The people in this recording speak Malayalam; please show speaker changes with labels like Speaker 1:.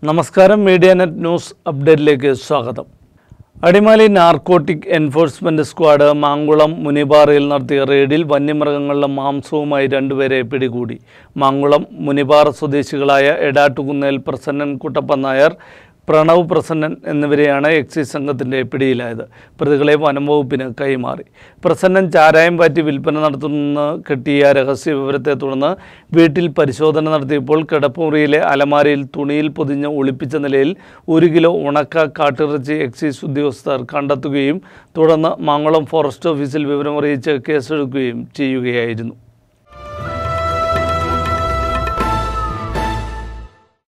Speaker 1: നമസ്കാരം മീഡിയ നെറ്റ് ന്യൂസ് അപ്ഡേറ്റിലേക്ക് സ്വാഗതം Adimali narcotic enforcement squad Mankulam മുനിപാറയിൽ നടത്തിയ റെയ്ഡിൽ വന്യമൃഗങ്ങളുടെ മാംസവുമായി രണ്ടുപേരെ പിടികൂടി മാങ്കുളം മുനിപാറ സ്വദേശികളായ എടാട്ടുകുന്നേൽ പ്രസന്നൻ കുട്ടപ്പൻ നായർ പ്രണവ് പ്രസന്നൻ എന്നിവരെയാണ് എക്സൈസ് സംഘത്തിൻ്റെ പിടിയിലായത് പ്രതികളെ വനം വകുപ്പിന് കൈമാറി പ്രസന്നൻ ചാരായം പാറ്റി വിൽപ്പന നടത്തുന്ന കിട്ടിയ രഹസ്യ വിവരത്തെ തുടർന്ന് വീട്ടിൽ പരിശോധന നടത്തിയപ്പോൾ കിടപ്പുമുറിയിലെ അലമാരയിൽ തുണിയിൽ പൊതിഞ്ഞ് ഒളിപ്പിച്ച നിലയിൽ ഒരു കിലോ ഉണക്ക കാട്ടിറച്ചി എക്സൈസ് ഉദ്യോഗസ്ഥർ കണ്ടെത്തുകയും തുടർന്ന് മാങ്കുളം ഫോറസ്റ്റ് ഓഫീസിൽ വിവരമറിയിച്ച് കേസെടുക്കുകയും ചെയ്യുകയായിരുന്നു